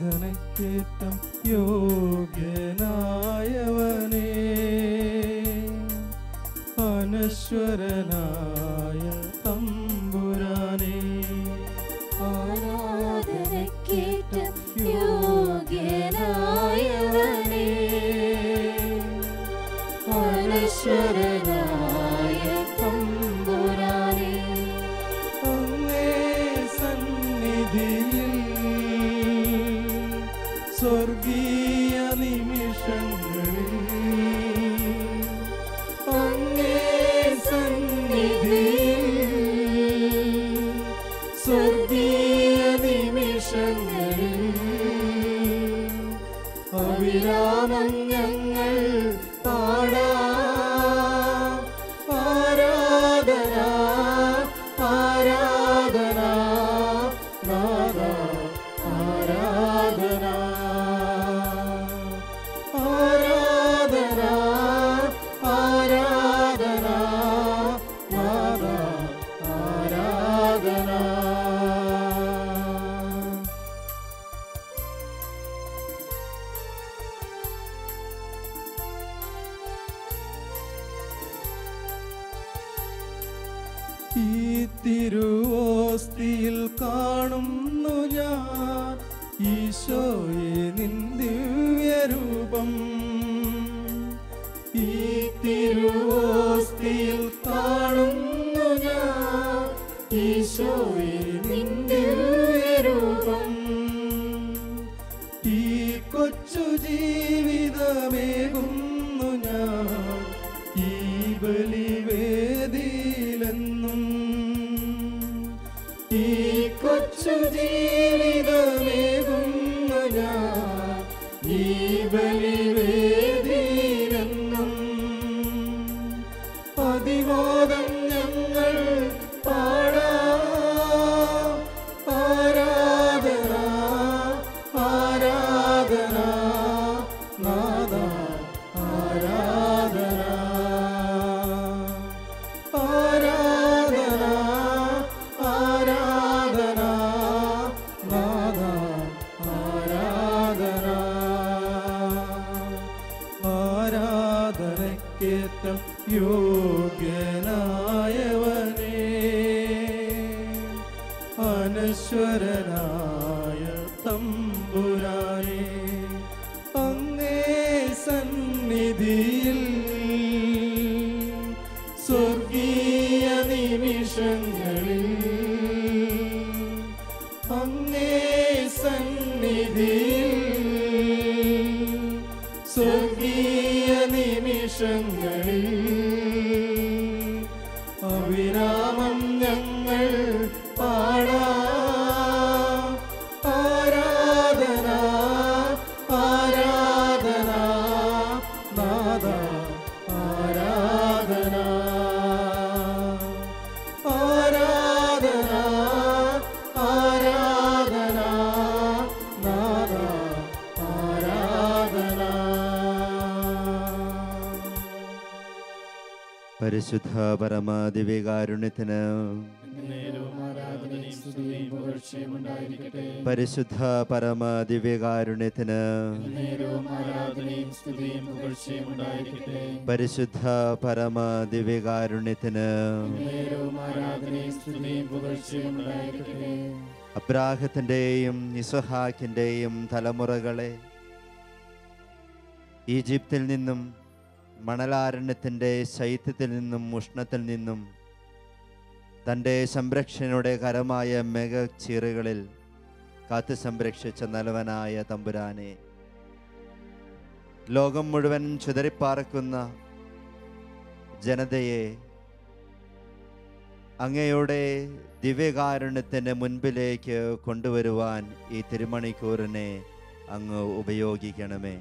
ആരാധനക്കേറ്റം യോഗ്യനായവനേ അനശ്വരനായ തമ്പുരാനേ ആരാധനക്കേറ്റം യോഗ്യനായവനേ അനശ്വരനായ തമ്പുരാനേ അങ്ങേ സന്നിധിയിൽ സ്വർഗീയ നിമിഷങ്ങളിൽ അങ്ങേ സന്നിധിയിൽ സ്വർഗീയ നിമിഷങ്ങളിൽ അവിരാമം ഞങ്ങൾ പാടാം ആരാധന ആരാധന നാദ ആരാധന ആരാധന ആരാധന നാദ ആരാധന ഈ തിരുവോസ്തിയിൽ കാണുന്നു ഞാൻ ഈശോയെ നിൻ ദിവ്യരൂപം ഈ തിരുവോസ്തിയിൽ കാണുന്നു ഞാൻ ഈശോയെ നിൻ ദിവ്യരൂപം ഈ കൊച്ചു ജീവിതമേകുന്നു ഞാൻ ഈ ബലിവേദിയിലെന്നും ഈ കൊച്ചു ജീവിതമേകുന്നു ഞാൻ ഈ ബലിവേദിയിലെന്നും അതിമോദം ഞങ്ങൾ പാടാം ആരാധന ആരാധന നാദ ആരാധന ആരാധന ആരാധന നാദ ആരാധന ആരാധനക്കേറ്റം യോഗ്യനായവനേ അനശ്വരനായ തമ്പുരാനേ അങ്ങേ സന്നിധിയിൽ സ്വർഗീയ നിമിഷങ്ങളിൽ അങ്ങേ സന്നിധിയിൽ സ്വർഗീയ നിമിഷങ്ങളിൽ അവിരാമം ഞങ്ങൾ പാടാം ആരാധന ആരാധന നാദ ആരാധന ആരാധന ആരാധന നാദ ആരാധന പരിശുദ്ധ പരമാദിവികാരുണ്യത്തിന് നേരവും ആരാധനയും സ്തുതിയും പുകഴ്ചയും ഉണ്ടായിരിക്കട്ടെ പരിശുദ്ധ പരമാദിവികാരുണ്യത്തിന് നേരവും ആരാധനയും സ്തുതിയും പുകഴ്ചയും ഉണ്ടായിരിക്കട്ടെ പരിശുദ്ധ പരമാദിവികാരുണ്യത്തിന് നേരവും ആരാധനയും സ്തുതിയും പുകഴ്ചയും ഉണ്ടായിരിക്കട്ടെ അബ്രാഹത്തിൻ്റെയും ഇസഹാക്കിൻ്റെയും തലമുറകളെ ഈജിപ്തിൽ നിന്നും മണലാരണ്യത്തിൻ്റെ ശൈത്യത്തിൽ നിന്നും ഉഷ്ണത്തിൽ നിന്നും തൻ്റെ സംരക്ഷണയുടെ കരമായ മെഗച്ചീറുകളിൽ കാത്തു സംരക്ഷിച്ച നലവനായ തമ്പുരാനെ ലോകം മുഴുവൻ ചിതറിപ്പാർക്കുന്ന ജനതയെ അങ്ങയുടെ ദിവ്യകാരുണ്യത്തിൻ്റെ മുൻപിലേക്ക് കൊണ്ടുവരുവാൻ ഈ തിരുമണിക്കൂറിനെ അങ്ങ് ഉപയോഗിക്കണമേ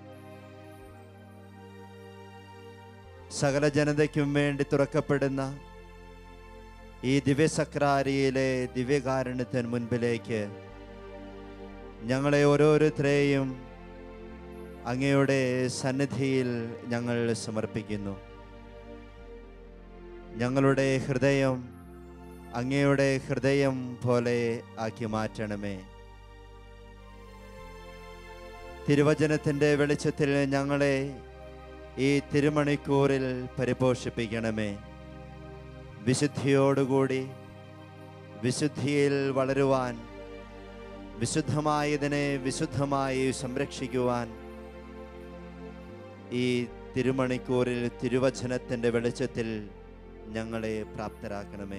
സകല ജനതയ്ക്കും വേണ്ടി തുറക്കപ്പെടുന്ന ഈ ദിവ്യസക്രാരിയിലെ ദിവ്യകാരുണ്യത്തിന് മുൻപിലേക്ക് ഞങ്ങളെ ഓരോരുത്തരെയും അങ്ങയുടെ സന്നിധിയിൽ ഞങ്ങൾ സമർപ്പിക്കുന്നു ഞങ്ങളുടെ ഹൃദയം അങ്ങയുടെ ഹൃദയം പോലെ ആക്കി മാറ്റണമേ തിരുവചനത്തിൻ്റെ വെളിച്ചത്തിൽ ഞങ്ങളെ ഈ തിരുമണിക്കൂറിൽ പരിപോഷിപ്പിക്കണമേ വിശുദ്ധിയോടുകൂടി വിശുദ്ധിയിൽ വളരുവാൻ വിശുദ്ധമായതിനെ വിശുദ്ധമായി സംരക്ഷിക്കുവാൻ ഈ തിരുമണിക്കൂറിൽ തിരുവചനത്തിൻ്റെ വെളിച്ചത്തിൽ ഞങ്ങളെ പ്രാപ്തരാക്കണമേ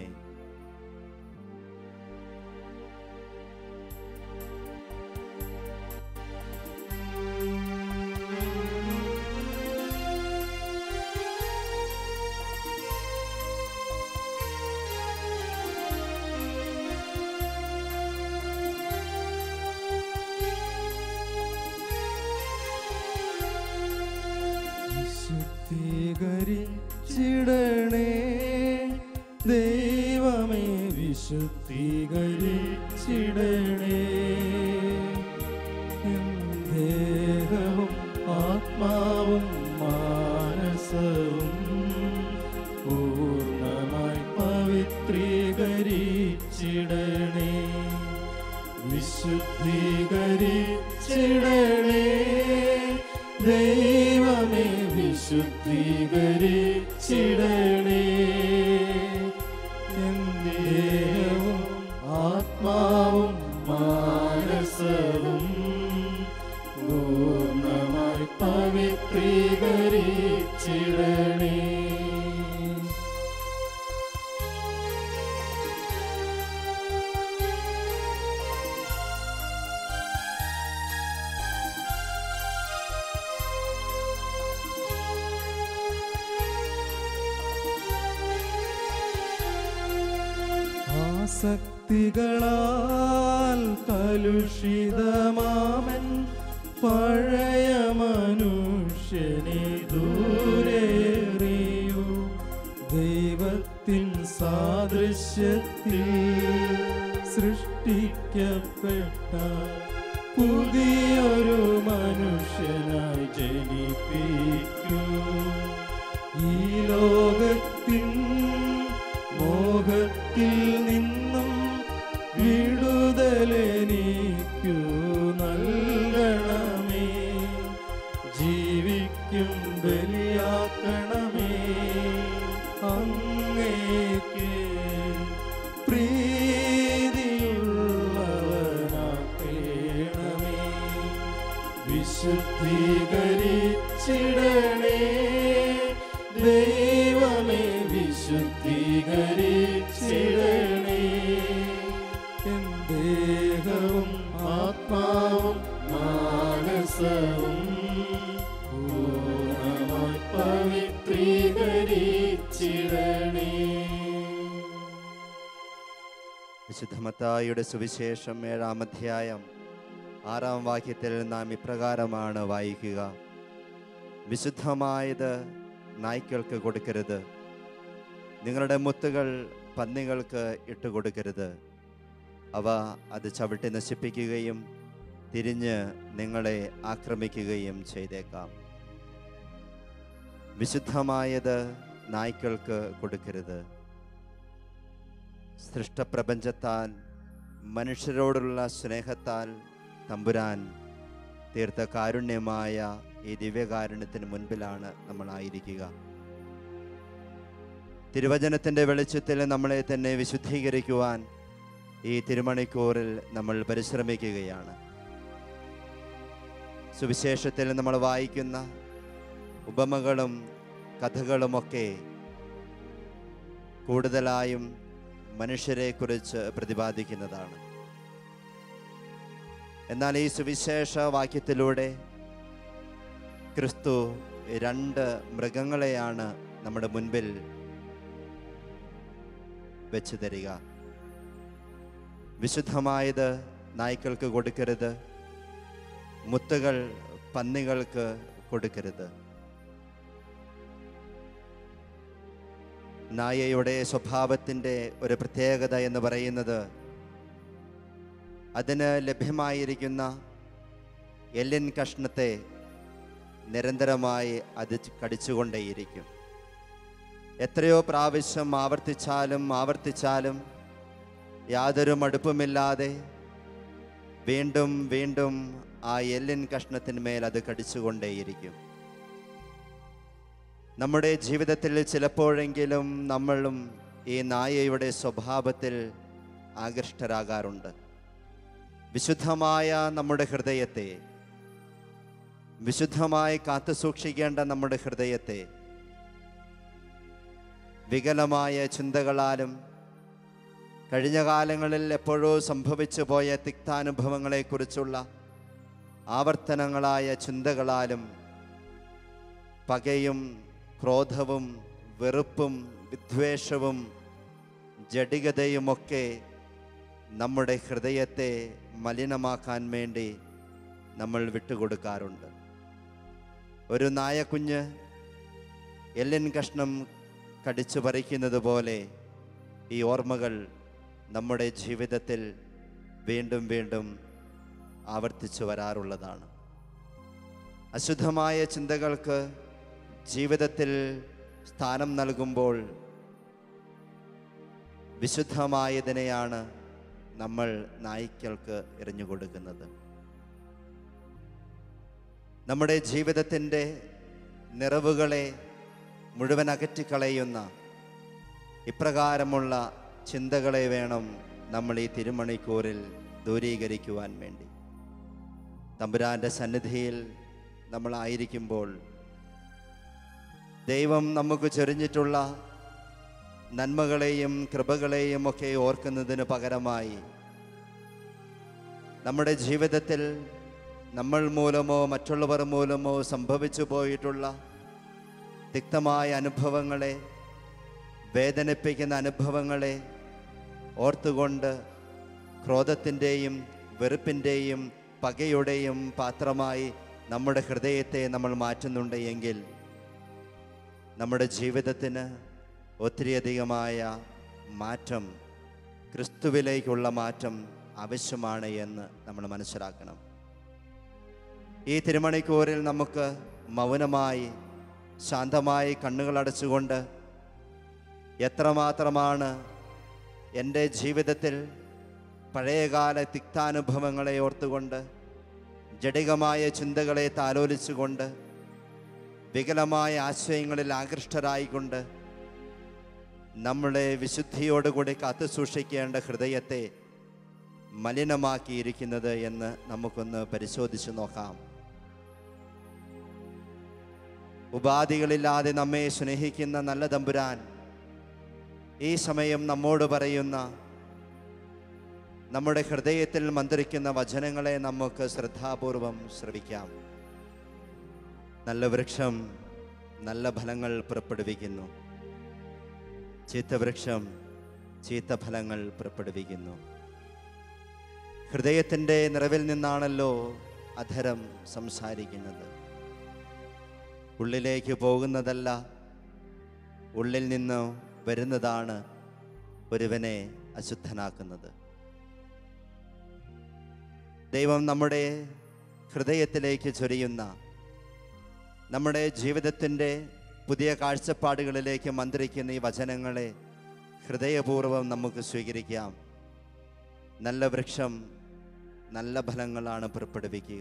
വിശുദ്ധീകരിച്ചിടണേ ദൈവമേ വിശുദ്ധീകരിച്ചിടണേ എൻ ദേഹവും ആത്മാവും മാനസവും പൂർണ്ണമായി പവിത്രീകരിച്ചിടണേ വിശുദ്ധീകരിച്ചിടണേ ദൈവമേ വിശുദ്ധീകരിച്ചിടണേ എൻ ദേഹവും ആത്മാവും മാനസവും പൂർണ്ണമായി പവിത്രീകരിച്ചിടണേ ആസക്തികളാൽ കലുഷിതമാമൻ പഴയ മനുഷ്യനെ ദൂരേറിയു ദൈവത്തിൻ സാദൃശ്യത്തിൽ സൃഷ്ടിക്കപ്പെട്ട പുതിയൊരു മനുഷ്യനായി ജനിപ്പിക്കൂ ഈ ലോകത്തിൻ മോഹത്തിൽ നിന്നും വിടുതലെനിക്കു നൽകണമേ ജീവിക്കും ബലിയാക്കണമേ അങ്ങേക്ക് പ്രീതിയുള്ളവനാക്കേണമേ വിശുദ്ധീകരിച്ചിടണേ ദൈവമേ വിശുദ്ധീകരിച്ചിടണേ എൻ ദേഹവും ആത്മാവും മാനസവും പൂർണ്ണമായി പവിത്രീകരിച്ചിടണേ വിശുദ്ധമത്തായുടെ സുവിശേഷം ഏഴാം അധ്യായം ആറാം വാക്യത്തിൽ നാം ഇപ്രകാരമാണ് വായിക്കുക വിശുദ്ധമായത് നായ്ക്കൾക്ക് കൊടുക്കരുത് നിങ്ങളുടെ മുത്തുകൾ പന്നികൾക്ക് ഇട്ടുകൊടുക്കരുത് അവ അത് ചവിട്ടി നശിപ്പിക്കുകയും തിരിഞ്ഞ് നിങ്ങളെ ആക്രമിക്കുകയും ചെയ്തേക്കാം വിശുദ്ധമായത് നായ്ക്കൾക്ക് കൊടുക്കരുത് സൃഷ്ടപ്രപഞ്ചത്താൽ മനുഷ്യരോടുള്ള സ്നേഹത്താൽ തമ്പുരാൻ തീർത്ത കാരുണ്യമായ ഈ ദിവ്യകാരുണ്യത്തിന് മുൻപിലാണ് നമ്മളായിരിക്കുക തിരുവചനത്തിൻ്റെ വെളിച്ചത്തിൽ നമ്മളെ തന്നെ വിശുദ്ധീകരിക്കുവാൻ ഈ തിരുമണിക്കൂറിൽ നമ്മൾ പരിശ്രമിക്കുകയാണ് സുവിശേഷത്തിൽ നമ്മൾ വായിക്കുന്ന ഉപമകളും കഥകളുമൊക്കെ കൂടുതലായും മനുഷ്യരെക്കുറിച്ച് പ്രതിപാദിക്കുന്നതാണ് എന്നാൽ ഈ സുവിശേഷ വാക്യത്തിലൂടെ ക്രിസ്തു രണ്ട് മൃഗങ്ങളെയാണ് നമ്മുടെ മുൻപിൽ വെച്ച് തരിക വിശുദ്ധമായത് നായ്ക്കൾക്ക് കൊടുക്കരുത് മുത്തുകൾ പന്നികൾക്ക് കൊടുക്കരുത് നായയുടെ സ്വഭാവത്തിൻ്റെ ഒരു പ്രത്യേകത എന്ന് പറയുന്നത് അതിന് ലഭ്യമായിരിക്കുന്ന എല്ലിൻ കഷ്ണത്തെ നിരന്തരമായി അത് കടിച്ചുകൊണ്ടേയിരിക്കും എത്രയോ പ്രാവശ്യം ആവർത്തിച്ചാലും ആവർത്തിച്ചാലും യാതൊരു മടുപ്പുമില്ലാതെ വീണ്ടും വീണ്ടും ആ എല്ലിൻ കഷ്ണത്തിന്മേൽ അത് കടിച്ചുകൊണ്ടേയിരിക്കും നമ്മുടെ ജീവിതത്തിൽ ചിലപ്പോഴെങ്കിലും നമ്മളും ഈ നായയുടെ സ്വഭാവത്തിൽ ആകൃഷ്ടരാകാറുണ്ട് വിശുദ്ധമായ നമ്മുടെ ഹൃദയത്തെ വിശുദ്ധമായി കാത്തു സൂക്ഷിക്കേണ്ട നമ്മുടെ ഹൃദയത്തെ വികലമായ ചിന്തകളാലും കഴിഞ്ഞ കാലങ്ങളിൽ എപ്പോഴോ സംഭവിച്ചു പോയ തിക്താനുഭവങ്ങളെക്കുറിച്ചുള്ള ആവർത്തനങ്ങളായ ചിന്തകളാലും പകയും ക്രോധവും വെറുപ്പും വിദ്വേഷവും ജഡികതയുമൊക്കെ നമ്മുടെ ഹൃദയത്തെ മലിനമാക്കാൻ വേണ്ടി നമ്മൾ വിട്ടുകൊടുക്കാറുണ്ട് ഒരു നായക്കുഞ്ഞ് എല്ലിൻ കഷ്ണം കടിച്ചു പറിക്കുന്നത് പോലെ ഈ ഓർമ്മകൾ നമ്മുടെ ജീവിതത്തിൽ വീണ്ടും വീണ്ടും ആവർത്തിച്ചു വരാറുള്ളതാണ് അശുദ്ധമായ ചിന്തകൾക്ക് ജീവിതത്തിൽ സ്ഥാനം നൽകുമ്പോൾ വിശുദ്ധമായതിനെയാണ് നമ്മൾ നായ്ക്കൾക്ക് എറിഞ്ഞു കൊടുക്കുന്നത് നമ്മുടെ ജീവിതത്തിൻ്റെ നിറവുകളെ മുഴുവൻ അകറ്റിക്കളയുന്ന ഇപ്രകാരമുള്ള ചിന്തകളെ വേണം നമ്മൾ ഈ തിരുമണിക്കൂറിൽ ദൂരീകരിക്കുവാൻ വേണ്ടി തമ്പുരാൻ്റെ സന്നിധിയിൽ നമ്മളായിരിക്കുമ്പോൾ ദൈവം നമുക്ക് ചൊരിഞ്ഞിട്ടുള്ള നന്മകളെയും കൃപകളെയും ഒക്കെ ഓർക്കുന്നതിന് പകരമായി നമ്മുടെ ജീവിതത്തിൽ നമ്മൾ മൂലമോ മറ്റുള്ളവർ മൂലമോ സംഭവിച്ചു പോയിട്ടുള്ള തിക്തമായ അനുഭവങ്ങളെ വേദനിപ്പിക്കുന്ന അനുഭവങ്ങളെ ഓർത്തുകൊണ്ട് ക്രോധത്തിൻ്റെയും വെറുപ്പിൻ്റെയും പകയുടെയും പാത്രമായി നമ്മുടെ ഹൃദയത്തെ നമ്മൾ മാറ്റുന്നുണ്ട് എങ്കിൽ നമ്മുടെ ജീവിതത്തിന് ഒത്തിരിയധികമായ മാറ്റം ക്രിസ്തുവിലേക്കുള്ള മാറ്റം ആവശ്യമാണ് എന്ന് നമ്മൾ മനസ്സിലാക്കണം ഈ തിരുമണിക്കൂറിൽ നമുക്ക് മൗനമായി ശാന്തമായി കണ്ണുകളടച്ചുകൊണ്ട് എത്രമാത്രമാണ് എൻ്റെ ജീവിതത്തിൽ പഴയകാല തിക്താനുഭവങ്ങളെ ഓർത്തുകൊണ്ട് ജഡികമായ ചിന്തകളെ താലോലിച്ചുകൊണ്ട് വികലമായ ആശയങ്ങളിൽ ആകൃഷ്ടരായിക്കൊണ്ട് നമ്മളെ വിശുദ്ധിയോടുകൂടി കാത്തു സൂക്ഷിക്കേണ്ട ഹൃദയത്തെ മലിനമാക്കിയിരിക്കുന്നത് എന്ന് നമുക്കൊന്ന് പരിശോധിച്ചു നോക്കാം ഉപാധികളില്ലാതെ നമ്മെ സ്നേഹിക്കുന്ന നല്ല തമ്പുരാൻ ഈ സമയം നമ്മോട് പറയുന്ന നമ്മുടെ ഹൃദയത്തിൽ മന്ത്രിക്കുന്ന വചനങ്ങളെ നമുക്ക് ശ്രദ്ധാപൂർവം ശ്രവിക്കാം നല്ല വൃക്ഷം നല്ല ഫലങ്ങൾ പുറപ്പെടുവിക്കുന്നു ചീത്തവൃക്ഷം ചീത്ത ഫലങ്ങൾ പുറപ്പെടുവിക്കുന്നു ഹൃദയത്തിൻ്റെ നിറവിൽ നിന്നാണല്ലോ അധരം സംസാരിക്കുന്നത് ഉള്ളിലേക്ക് പോകുന്നതല്ല ഉള്ളിൽ നിന്ന് വരുന്നതാണ് ഒരുവനെ അശുദ്ധനാക്കുന്നത് ദൈവം നമ്മുടെ ഹൃദയത്തിലേക്ക് ചൊരിയുന്ന നമ്മുടെ ജീവിതത്തിൻ്റെ പുതിയ കാഴ്ചപ്പാടുകളിലേക്ക് മന്ത്രിക്കുന്ന ഈ വചനങ്ങളെ ഹൃദയപൂർവ്വം നമുക്ക് സ്വീകരിക്കാം നല്ല വൃക്ഷം നല്ല ഫലങ്ങളാണ് പുറപ്പെടുവിക്കുക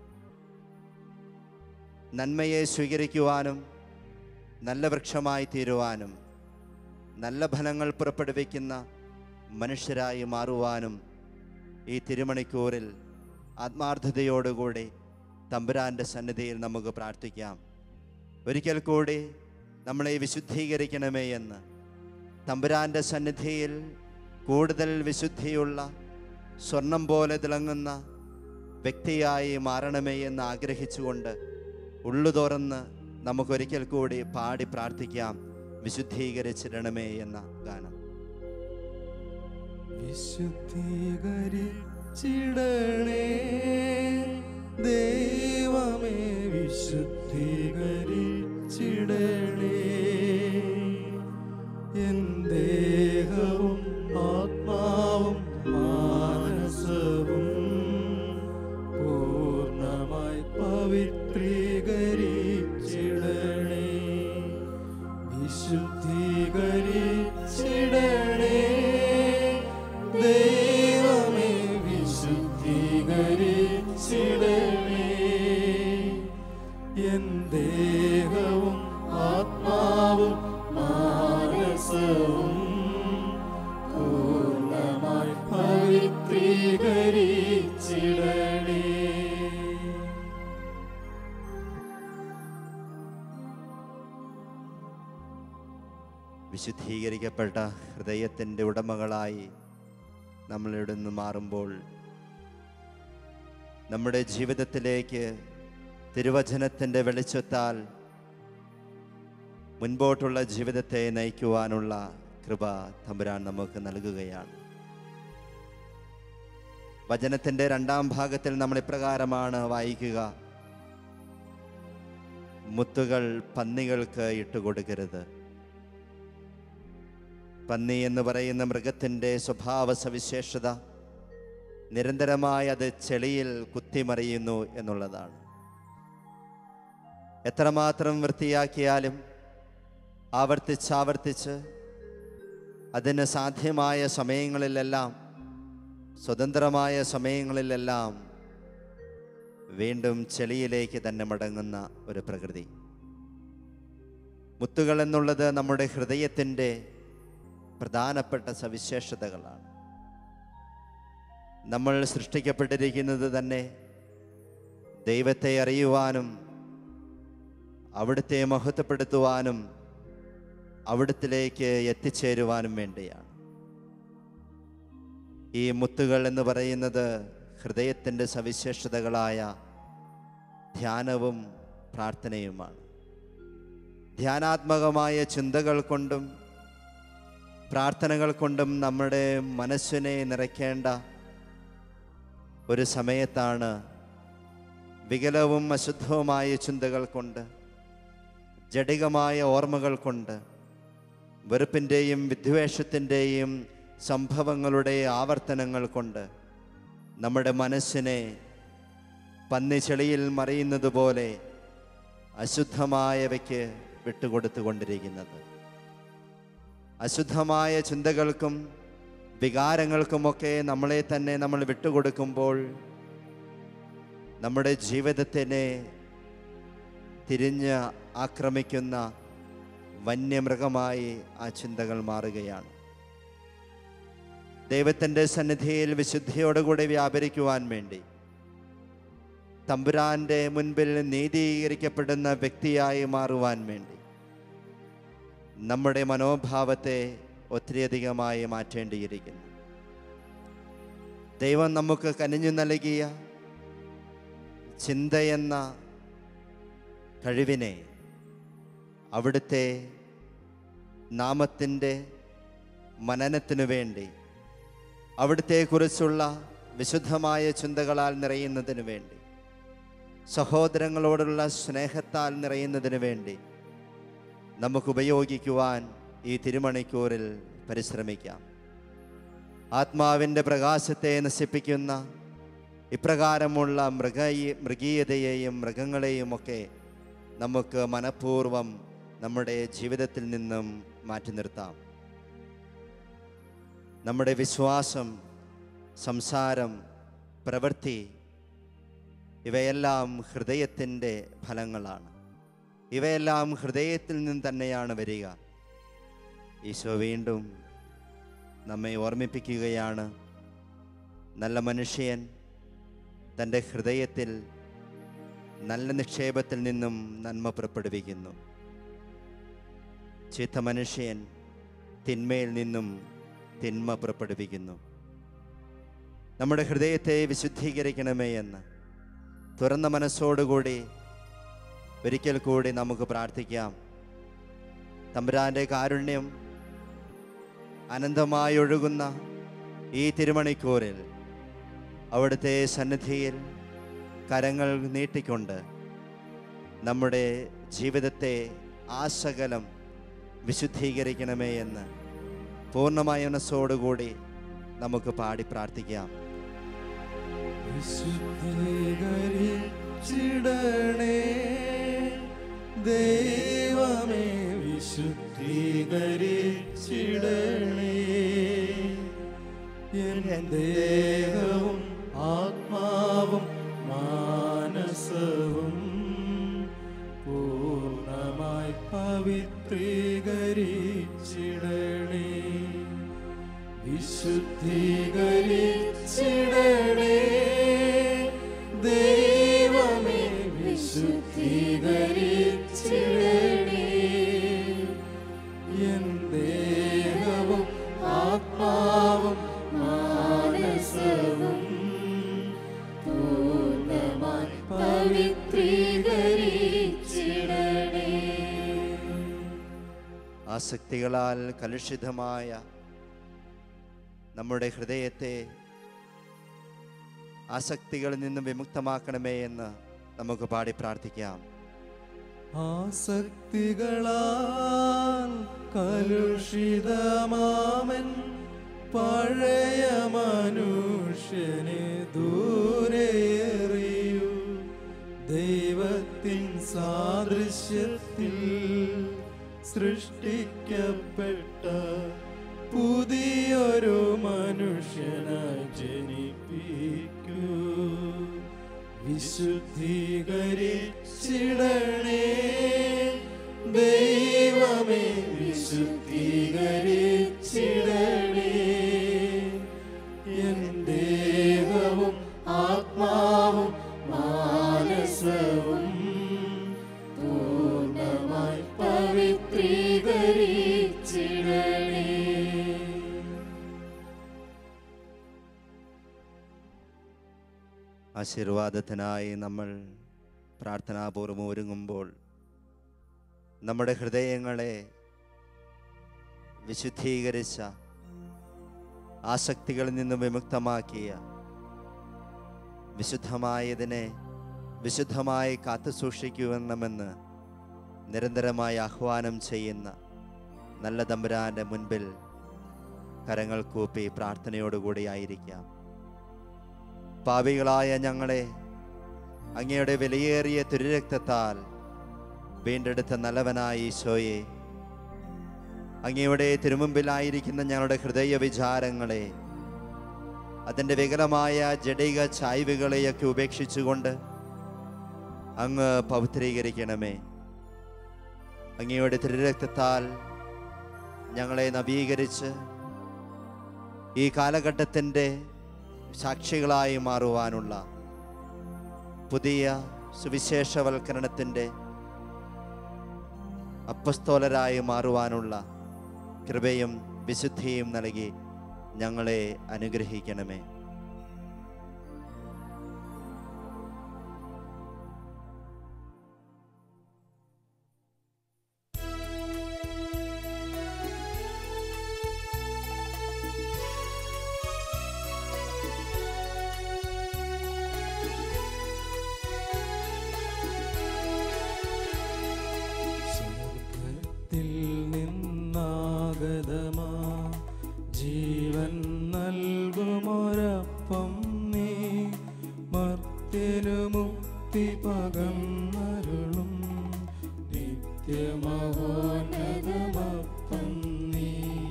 നന്മയെ സ്വീകരിക്കുവാനും നല്ല വൃക്ഷമായി തീരുവാനും നല്ല ഫലങ്ങൾ പുറപ്പെടുവിക്കുന്ന മനുഷ്യരായി മാറുവാനും ഈ തിരുമണിക്കൂറിൽ ആത്മാർത്ഥതയോടുകൂടി തമ്പുരാൻ്റെ സന്നിധിയിൽ നമുക്ക് പ്രാർത്ഥിക്കാം ഒരിക്കൽ കൂടി നമ്മളെ വിശുദ്ധീകരിക്കണമേ എന്ന് തമ്പുരാൻ്റെ സന്നിധിയിൽ കൂടുതൽ വിശുദ്ധിയുള്ള സ്വർണം പോലെ തിളങ്ങുന്ന വ്യക്തിയായി മാറണമേ എന്ന് ആഗ്രഹിച്ചുകൊണ്ട് ഉള്ളു തുറന്ന് നമുക്കൊരിക്കൽ കൂടി പാടി പ്രാർത്ഥിക്കാം വിശുദ്ധീകരിച്ചിടണമേ എന്ന ഗാനം വിശുദ്ധീകരിച്ചിടണേ ദൈവമേ വിശുദ്ധീകരിച്ചിടണേ എൻ ദേഹവും ആത്മാവും മാനസവും പൂർണ്ണമായി പവിത്രീകരിച്ചിടണേ വിശുദ്ധീകരിച്ചിടണേ ദൈവമേ വിശുദ്ധീകരിച്ചിടണേ ദേഹവും ആത്മാവും മാനസവും പൂർണ്ണമായി പവിത്രീകരിച്ചിടണേ വിശുദ്ധീകരിക്കപ്പെട്ട ഹൃദയത്തിൻ്റെ ഉടമകളായി നമ്മളിവിടെ നിന്ന് മാറുമ്പോൾ നമ്മുടെ ജീവിതത്തിലേക്ക് തിരുവചനത്തിൻ്റെ വെളിച്ചത്താൽ മുൻപോട്ടുള്ള ജീവിതത്തെ നയിക്കുവാനുള്ള കൃപ തമ്പുരാൻ നമുക്ക് നൽകുകയാണ് വചനത്തിൻ്റെ രണ്ടാം ഭാഗത്തിൽ നമ്മൾ ഇപ്രകാരമാണ് വായിക്കുക മുത്തുകൾ പന്നികൾക്ക് ഇട്ടുകൊടുക്കരുത് പന്നി എന്ന് പറയുന്ന മൃഗത്തിൻ്റെ സ്വഭാവ സവിശേഷത നിരന്തരമായി അത് ചെളിയിൽ കുത്തിമറിയുന്നു എന്നുള്ളതാണ് എത്രമാത്രം വൃത്തിയാക്കിയാലും ആവർത്തിച്ചാവർത്തിച്ച് അതിന് സാധ്യമായ സമയങ്ങളിലെല്ലാം സ്വതന്ത്രമായ സമയങ്ങളിലെല്ലാം വീണ്ടും ചെളിയിലേക്ക് തന്നെ മടങ്ങുന്ന ഒരു പ്രകൃതി മുത്തുകൾ എന്നുള്ളത് നമ്മുടെ ഹൃദയത്തിൻ്റെ പ്രധാനപ്പെട്ട സവിശേഷതകളാണ് നമ്മൾ സൃഷ്ടിക്കപ്പെട്ടിരിക്കുന്നത് തന്നെ ദൈവത്തെ അറിയുവാനും അവിടുത്തെ മഹത്വപ്പെടുത്തുവാനും അവിടത്തിലേക്ക് എത്തിച്ചേരുവാനും വേണ്ടിയാണ് ഈ മുത്തുകൾ എന്ന് പറയുന്നത് ഹൃദയത്തിൻ്റെ സവിശേഷതകളായ ധ്യാനവും പ്രാർത്ഥനയുമാണ് ധ്യാനാത്മകമായ ചിന്തകൾ കൊണ്ടും പ്രാർത്ഥനകൾ കൊണ്ടും നമ്മുടെ മനസ്സിനെ നിറയ്ക്കേണ്ട ഒരു സമയത്താണ് വികലവും അശുദ്ധവുമായ ചിന്തകൾ കൊണ്ട് ജഡികമായ ഓർമ്മകൾ കൊണ്ട് വെറുപ്പിൻ്റെയും വിദ്വേഷത്തിൻ്റെയും സംഭവങ്ങളുടെ ആവർത്തനങ്ങൾ കൊണ്ട് നമ്മുടെ മനസ്സിനെ പന്നിച്ചെളിയിൽ മറിയുന്നത് പോലെ അശുദ്ധമായവയ്ക്ക് വിട്ടുകൊടുത്തുകൊണ്ടിരിക്കുന്നത് അശുദ്ധമായ ചിന്തകൾക്കും വികാരങ്ങൾക്കുമൊക്കെ നമ്മളെ തന്നെ നമ്മൾ വിട്ടുകൊടുക്കുമ്പോൾ നമ്മുടെ ജീവിതത്തിനെ തിരിഞ്ഞ് ആക്രമിക്കുന്ന വന്യമൃഗമായി ആ ചിന്തകൾ മാറുകയാണ് ദൈവത്തിൻ്റെ സന്നിധിയിൽ വിശുദ്ധിയോടുകൂടി വ്യാപരിക്കുവാൻ വേണ്ടി തമ്പുരാൻ്റെ മുൻപിൽ നീതീകരിക്കപ്പെടുന്ന വ്യക്തിയായി മാറുവാൻ വേണ്ടി നമ്മുടെ മനോഭാവത്തെ ഒത്തിരിയധികമായി മാറ്റേണ്ടിയിരിക്കുന്നു ദൈവം നമുക്ക് കനിഞ്ഞു നൽകിയ ചിന്തയെന്ന കഴിവിനെ അവിടുത്തെ നാമത്തിൻ്റെ മനനത്തിനു വേണ്ടി അവിടുത്തെക്കുറിച്ചുള്ള വിശുദ്ധമായ ചിന്തകളാൽ നിറയുന്നതിന് വേണ്ടി സഹോദരങ്ങളോടുള്ള സ്നേഹത്താൽ നിറയുന്നതിന് വേണ്ടി നമുക്ക് ഉപയോഗിക്കുവാൻ ഈ തിരുമണിക്കൂറിൽ പരിശ്രമിക്കാം ആത്മാവിൻ്റെ പ്രകാശത്തെ നശിപ്പിക്കുന്ന ഇപ്രകാരമുള്ള മൃഗ മൃഗീയതയെയും മൃഗങ്ങളെയും ഒക്കെ നമുക്ക് മനഃപൂർവം നമ്മുടെ ജീവിതത്തിൽ നിന്നും മാറ്റി നിർത്താം നമ്മുടെ വിശ്വാസം സംസാരം പ്രവൃത്തി ഇവയെല്ലാം ഹൃദയത്തിൻ്റെ ഫലങ്ങളാണ് ഇവയെല്ലാം ഹൃദയത്തിൽ നിന്ന് തന്നെയാണ് വരിക ഈശോ വീണ്ടും നമ്മെ ഓർമ്മിപ്പിക്കുകയാണ് നല്ല മനുഷ്യൻ തൻ്റെ ഹൃദയത്തിൽ നല്ല നിക്ഷേപത്തിൽ നിന്നും നന്മ പുറപ്പെടുവിക്കുന്നു ചീത്ത മനുഷ്യൻ തിന്മയിൽ നിന്നും തിന്മ പുറപ്പെടുവിക്കുന്നു നമ്മുടെ ഹൃദയത്തെ വിശുദ്ധീകരിക്കണമേ എന്ന് തുറന്ന മനസ്സോടുകൂടി ഒരിക്കൽ കൂടി നമുക്ക് പ്രാർത്ഥിക്കാം തമ്പുരാൻ്റെ കാരുണ്യം അനന്തമായി ഒഴുകുന്ന ഈ തിരുമണിക്കൂറിൽ അവിടുത്തെ സന്നിധിയിൽ കരങ്ങൾ നീട്ടിക്കൊണ്ട് നമ്മുടെ ജീവിതത്തെ ആശകലം വിശുദ്ധീകരിക്കണമേ എന്ന് പൂർണ്ണമായ മനസ്സോടുകൂടി നമുക്ക് പാടി പ്രാർത്ഥിക്കാം വിശുദ്ധീകരിച്ചിടണേ ദൈവമേ വിശുദ്ധീകരിച്ചിടണേ എൻ ദേഹവും ആത്മാവും മാനസവും പവിത്രീകരിച്ചിടണേ വിശുദ്ധീകരിച്ചിടണേ ദൈവമേ വിശുദ്ധീകരിച്ചിടണേ എൻ ദേഹവും ആത്മാവും മാനസവും പൂർണ്ണമായി പവിത്രീകരിച്ചിടണേ ആസക്തികളാൽ കലുഷിതമായ നമ്മുടെ ഹൃദയത്തെ ആസക്തികളിൽ നിന്ന് വിമുക്തമാക്കണമേ എന്ന് നമുക്ക് പാടി പ്രാർത്ഥിക്കാം ആസക്തികളാൽ കലുഷിതമാമൻ പഴയ മനുഷ്യനെ ദൂരെറിയൂ ദൈവത്തിൻ സാദൃശ്യത്തിൽ സൃഷ്ടിക്കപ്പെട്ട പുതിയൊരു മനുഷ്യനായി ജനിപ്പിക്കൂ വിശുദ്ധീകരിച്ചിടണേ ദൈവമേ വിശുദ്ധീകരിച്ചിടണേ എൻ ദേഹവും ആത്മാവും മാനസവും പൂർണ്ണമായി പവിത്രീകരിച്ചിടണേ ആശീർവാദത്തിനായി നമ്മൾ പ്രാർത്ഥനാപൂർവം ഒരുങ്ങുമ്പോൾ നമ്മുടെ ഹൃദയങ്ങളെ വിശുദ്ധീകരിച്ച ആസക്തികളിൽ നിന്ന് വിമുക്തമാക്കിയ വിശുദ്ധമായതിനെ വിശുദ്ധമായി കാത്തു സൂക്ഷിക്കുമെന്നുമെന്ന് നിരന്തരമായി ആഹ്വാനം ചെയ്യുന്ന നല്ല തമ്പുരാന്റെ മുൻപിൽ കരങ്ങൾ കൂപ്പി പ്രാർത്ഥനയോടുകൂടി ആയിരിക്കാം പാപികളായ ഞങ്ങളെ അങ്ങയുടെ വിലയേറിയ തിരുരക്തത്താൽ വീണ്ടെടുത്ത നല്ലവനായ ഈശോയെ അങ്ങയുടെ തിരുമുമ്പിലായിരിക്കുന്ന ഞങ്ങളുടെ ഹൃദയ വിചാരങ്ങളെ അതിൻ്റെ വികലമായ ജഡിക ചായ്വുകളെയൊക്കെ ഉപേക്ഷിച്ചുകൊണ്ട് അങ്ങ് പവിത്രീകരിക്കണമേ അങ്ങയുടെ തിരുരക്തത്താൽ ഞങ്ങളെ നവീകരിച്ച് ഈ കാലഘട്ടത്തിൻ്റെ സാക്ഷികളായി മാറുവാനുള്ള പുതിയ സുവിശേഷവൽക്കരണത്തിൻ്റെ അപ്പസ്തോലരായി മാറുവാനുള്ള കൃപയും വിശുദ്ധിയും നൽകി ഞങ്ങളെ അനുഗ്രഹിക്കണമേ സ്വർഗത്തിൽ നിന്നാഗതമാ ജീവൻ നൽകുമൊരപ്പം നീ മർത്യനു മുക്തി പകർന്നരുളും നിത്യമഹോന്നതമപ്പം നീ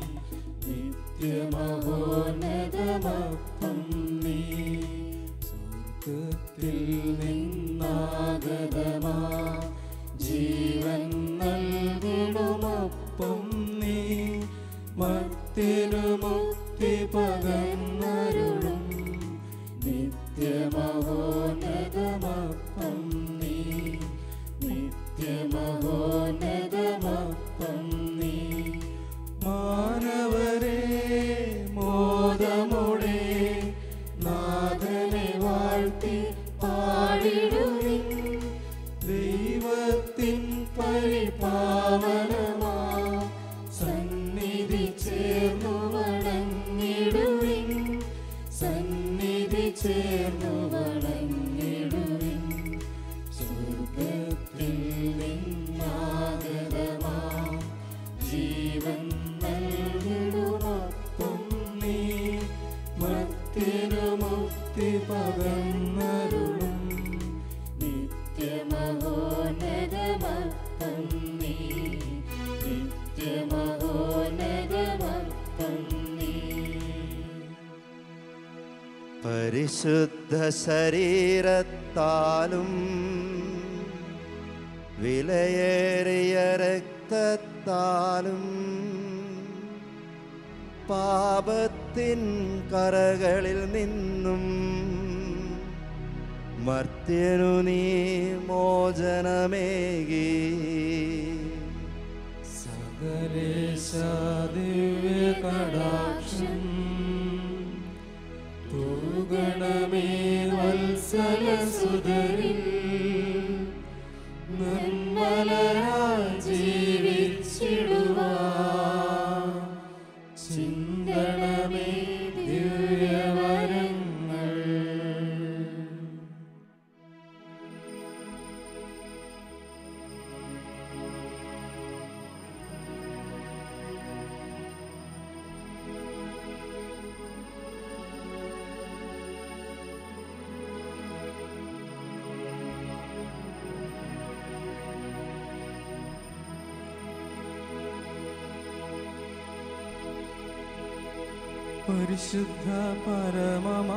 നിത്യമഹോന്നതമപ്പം നീ സ്വർഗത്തിൽ നിന്നാഗതമാ ജീവൻ നൽകുമപ്പം നീ മത്തിനു മുക്തി പകർന്നരുളും നിത്യമഹോന്നതമപ്പം നീ നിത്യമഹോന്നതമപ്പം നീ മാനവരെ മോദമോടെ നാഥനെ വാഴ്ത്തി പാടിടുവിൻ ദൈവത്തിൻ പരിപാവനമാ സന്നിധി ചേർന്നു വണങ്ങിടുവിൻ സന്നിധി ചേർന്നു വണങ്ങിടുവിൻ സ്വർഗത്തിൽ നിന്നാഗതമാ ജീവൻ നൽകിടുമപ്പം നീ മത്തിനു മുക്തി പകർന്നരുളും നിത്യമഹോന്നതമപ്പം നീ നിത്യമഹോന്നതമപ്പം നീ പരിശുദ്ധ ശരീരത്താലും വിലയേറിയ രക്തത്താലും പാപത്തിൻ കറകളിൽ നിന്നും മർത്യനു നീ മോചനമേകി സകലേശ ദിവ്യ കടാക്ഷം തൂഗണമേ വത്സല സുതരിൽ നിർമ്മലരായി ജീവിച്ചിടുവാ ചിന്തണമേ ദിവ്യവരങ്ങൾ പരിശുദ്ധ പരമമാ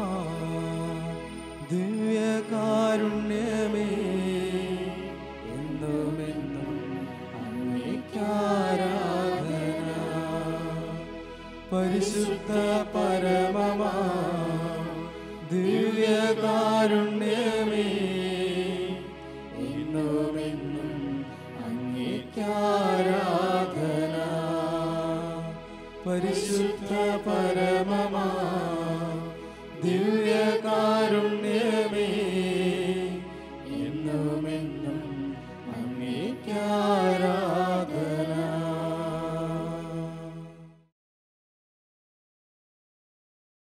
ദിവ്യകാരുണ്യമേ എന്നുമെന്നും അങ്ങേക്കാരാധന പരിശുദ്ധ പരമമാ ദിവ്യകാരുണ്യമേ എന്നുമെന്നും അങ്ങേക്കാരാധന പരിശുദ്ധ പരമമാ ദിവ്യകാരുണ്യമേ എന്നുമെന്നും അങ്ങേക്കാരാധന